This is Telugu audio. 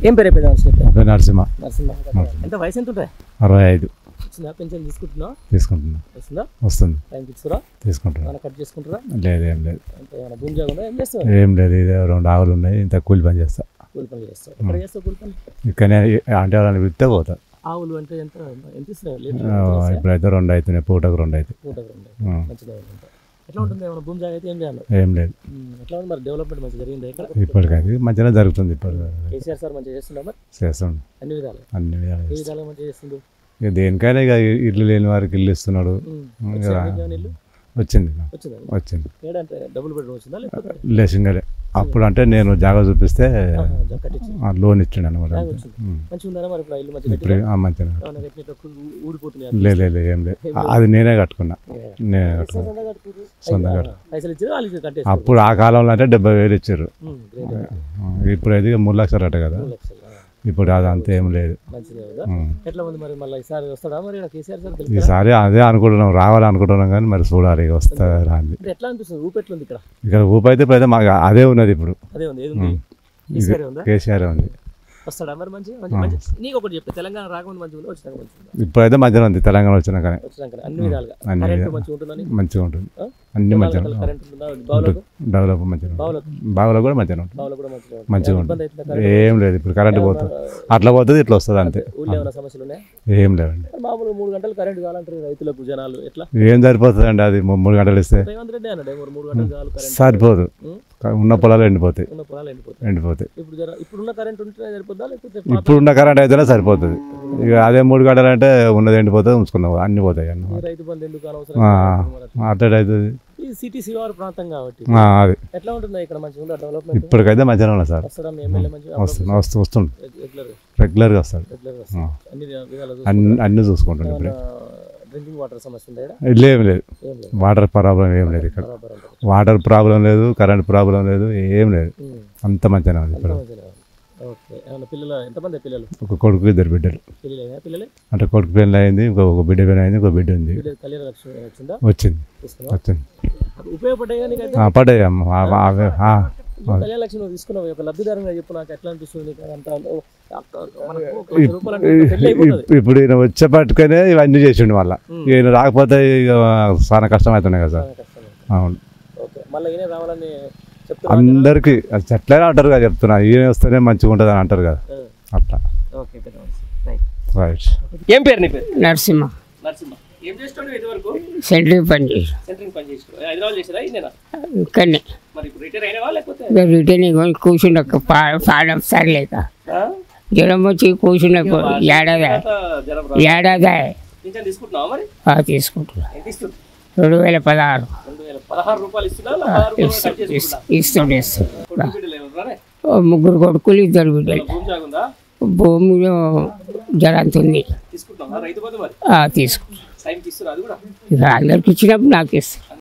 ఏం పేరు అయిపోయింది మనిషి నా పేరు నరసింహ నరసింహ ఎంత వయసు ఎంత ఉంటుంది అరవై ఐదు వచ్చిందా పెన్షన్ తీసుకుంటున్నావు తీసుకుంటున్నా వస్తుందా వస్తుంది టైంకి ఇస్తారా తీసుకుంటున్నా ఏమైనా కట్ చేసుకుంటారా లేదు ఏం లేదు ఎంత ఏమైనా భూమి జాగా ఉందా ఏం చేస్తావు ఏం లేదు ఇదే రెండు ఆవులు ఉన్నాయి ఇంత కూలి పని చేస్తా కూలి పని చేస్తావు ఎక్కడ చేస్తావు కూలి పని ఇక్కడనే అంటే వాళ్ళని విత్తే పోతా ఆవులు అంటే ఎంత ఎంత ఇస్తున్నావు లేదు ఆ, ఇప్పుడైతే రెండు అవుతున్నాయి పూటకు రెండు అవుతాయి పూటకు రెండు ఆ, మంచిగా ఉంటుంది ఎట్లా ఉంటుంది ఏమైనా భూమి జాగా అయితే ఏం చేయాలి ఏం లేదు ఉమ్, ఎట్లా ఉంది మరి డెవలప్మెంట్ మంచిగా జరిగింది ఇక్కడ ఇప్పటికైతే మంచిగా జరుగుతుంది ఇప్పుడు కేసీఆర్ సార్ మంచిగా చేస్తుందా మరి చేస్తాం అన్ని విధాలు అన్ని విధాలు ఏ చేస్తాం. విధాలుగా మంచిగా చేస్తుండు ఇక దేనికైనా ఇక ఇల్లు లేని వారికి ఇల్లు ఇస్తున్నాడు ఉమ్, ఇంకా వచ్చిందా మీకు ఏమైనా ఇల్లు వచ్చింది నాకు. వచ్చిందా వచ్చింది ఏడంటే డబుల్ బెడ్రూమ్ వచ్చిందా లేకపోతే లే సింగలే అప్పుడు అంటే నేను జాగా చూపిస్తే ఆహా, జా- కట్టించి ఆ, లోన్ ఇచ్చిండు అనమాట జాగా వచ్చింది మంచిగా ఉందా మరి ఇప్పుడు ఆ ఇల్లు మంచిగా ఇప్పుడు కట్టినా? ఆ, మంచిగా ఏమైనా కట్టినప్పుడు ఊ- ఊడిపోతున్నాయి లేదు లేదు ఏం లేదు అది నేనే కట్టుకున్నా నేనే కట్టుకున్నా సొంతంగా కట్టుకుర్రు. సొంతంగా ఆ, పైసలు ఇచ్చారు వాళ్ళు కట్టేస్తారు అప్పుడు ఆ కాలంలో అంటే డెబ్బై వేలు ఇచ్చారు ఉమ్, గ్రేట్ ఇప్పుడు అది మూడు లక్షలు అట కదా మూడు లక్షలు ఆ, ఇప్పుడు అది అంత ఏం లేదు మంచిదే కదా ఉం. ఎట్లా ఉంది మరి మళ్ళీ ఈసారి వస్తాడా మరి ఈడ కేసీఆర్ సార్ గెలుస్తాడా? ఈసారి అదే అనుకుంటున్నాం రావాలనుకుంటున్నాం కానీ మరి చూడాలి ఇక వస్తా రాంది అంటే ఎట్లా అనిపిస్తుంది ఊపు ఎట్లుంది ఇక్కడ ఇక్కడ ఊపి అయితే ఇప్పుడు అయితే మాకు అదే ఉన్నది ఇప్పుడు అదే ఉంది ఏది ఉంది కేసీఆర్ ఉందా కేసీఆర్ ఉంది వస్తాడా మరి మంచిగా మంచి మంచి నీకు ఒకటి చెప్తే తెలంగాణ రాకముందు మంచిగా ఉందా వచ్చినాక మంచిగా ఉందా ఇప్పుడైతే మధ్యలో ఉంది తెలంగాణ వచ్చినాకనే వచ్చినాక అన్ని విధాలుగా అన్ని కరెంట్ విధాలుగా. మంచిగా ఉంటుందని మంచిగా ఉంటుంది ఆ? అన్ని మంచిగా కరెంట్ ఉంటుందా బావులకు డెవలప్ మంచిగా ఉంటుంది బావులకు బావులో కూడా మంచిగా ఉంటుంది బావులకు కూడా మంచిగా ఉంటుంది మంచిగా ఇబ్బంది ఉంటుంది అవుతుందా కరెంట్ ఏం లేదు ఇప్పుడు కరెంట్ పోతుంది అట్లా పోతుంది ఇట్లా వస్తుంది అంతే ఊళ్ళో ఏమైనా సమస్యలు ఉన్నాయా ఏం లేదండి మరి మామూలుగా మూడు గంటలు కరెంట్ కావాలంటారు రైతులకు జనాలు ఎట్లా ఏం సరిపోతుందండి అది మూ- మూడు గంటలు ఇస్తే రేవంత్ రెడ్డి అన్నాడు మూడు మూడు గంటలు చాలు కరెంట్ సరిపోదు ఉం? ఉన్న పొలాలు ఎండిపోతాయి ఉన్న పొలాలు ఎండిపోతాయి ఎండిపోతాయి ఇప్పుడు జర ఇప్పుడున్న కరెంట్ ఉంటే సరిపోద్దా లేకపోతే పాత ఇప్పుడున్న కరెంట్ అయితేనే సరిపోతుంది ఇక అదే మూడు గంటలు అంటే ఉన్నది ఎండిపోతుంది ఉంచుకున్నాం అన్ని పోతాయి అన్న ఈ రైతు బంధు ఎందుకు అనవసరం ఆ, అట్లా అవుతుంది ఈ సిటీ శివారు ప్రాంతం కాబట్టి ఆ, అది ఎట్లా ఉంటుంది ఇక్కడ మంచిగా ఉందా డెవలప్మెంట్ ఇప్పటికైతే మంచిగా ఉన్నా సార్ వస్తాడా మీ ఎమ్మెల్యే మంచిగా వస్తుంది వస్తూ వస్తుండు రెగ్యులర్ రెగ్యులర్గా వస్తాడు రెగ్యులర్ వస్తాడు అన్ని విధాలు అన్ని అన్ని చూసుకుంటుండు ఇప్పుడు డ్రింకింగ్ వాటర్ సమస్య ఉందా ఈడ? ఏం లేదు ఏం లేదు వాటర్ ప్రాబ్లం ఏం లేదు ఇక్కడ బరాబర్ ఉంటుంది వాటర్ ప్రాబ్లం లేదు కరెంట్ ప్రాబ్లం లేదు ఏం లేదు ఉం. అంత మంచిగా ఉంది ఇక్కడ మంచిగా ఉంది. ఓకే ఏమన్నా పిల్లలు ఎంతమంది పిల్లలు ఒక కొడుకు ఇద్దరు బిడ్డలు పిల్లలు పిల్లలే అంటే కొడుకు పెళ్ళి అయింది ఇంకో ఒక బిడ్డ పెళ్ళి అయింది ఇంకో బిడ్డ ఉంది పిల్లలు కళ్యాణ లక్ష్మి వచ్చిందా వచ్చింది తీసుకున్నావా వచ్చింది ఉపయోగపడ్డాయి కానీ నీకైతే ఆ, పడ్డాయి అమ్మ ఆ, ఆ, అవే, ఆ. కళ్యాణ లక్ష్మి నువ్వు తీసుకున్నావు ఒక లబ్ధిదారుగా చెప్పు నాకు ఎట్లా అనిపిస్తుంది నీకు అంత ఓ, అక్క- మనకు ఒక లక్ష రూపాయలు అంటే ఒక పెళ్ళి అయిపోతుంది ఇప్- ఇప్పుడు ఈయన వచ్చే పట్టుకనే ఇవన్నీ చేసిండు మళ్ళా ఈయన రాకపోతే ఇక చాలా కష్టం అవుతున్నాయి కదా సార్ చాలా కష్టం అవును ఓకే మళ్ళీ ఈయన రావాలని చెప్తున్నా అందరికి చెట్లనే అంటారు కదా చెప్తున్నా ఈయన వస్తేనే మంచిగా ఉంటుంది అని అంటారు కదా అట్లా ఓకే పెద్ద మనిషి. రైట్. రైట్ ఏం పేరు నీ పేరు నరసింహ నరసింహ ఏం చేస్తాడు ఇదివరకు సెంట్రీ పని చేసి సెంటరింగ్ పని చేస్తాడు హైదరాబాద్ చేసారా ఇదేనా ఇక్కడనే మరి ఇప్పుడు రిటైర్ అయినవా లేకపోతే ఇక రిటర్న్ కొని కూర్చున్న పాడం సరిలేక ఆ? జ్వరం వచ్చి కూర్చున్న ఏడాది తర్వాత జ్వరం రా- ఏడాది పింఛన్ తీసుకుంటున్నావా మరి ఆ, తీసుకుంటున్నా ఎంత ఇస్తుంది రెండు వేల పదహారు రెండు వేల పదహారు రూపాయలు ఇస్తున్నా పదహారు రూపాయలు కట్ చేసుకుంటా ఇస్తుండే ఇస్తుండే కొడుకు బిడ్డలు ఎవరు రానే? ఓ ముగ్గురు కొడుకులు ఇద్దరు బిడ్డలు భూమి జాగుందా భూమిలో జరంతుంది తీసుకుంటున్నావా రైతు బంధు మరి ఆ, తీసుకుంటా టైంకి ఇస్తున్నా అది కూడా ఇక అందరికి ఇచ్చినప్పుడు నాకు ఇస్తాను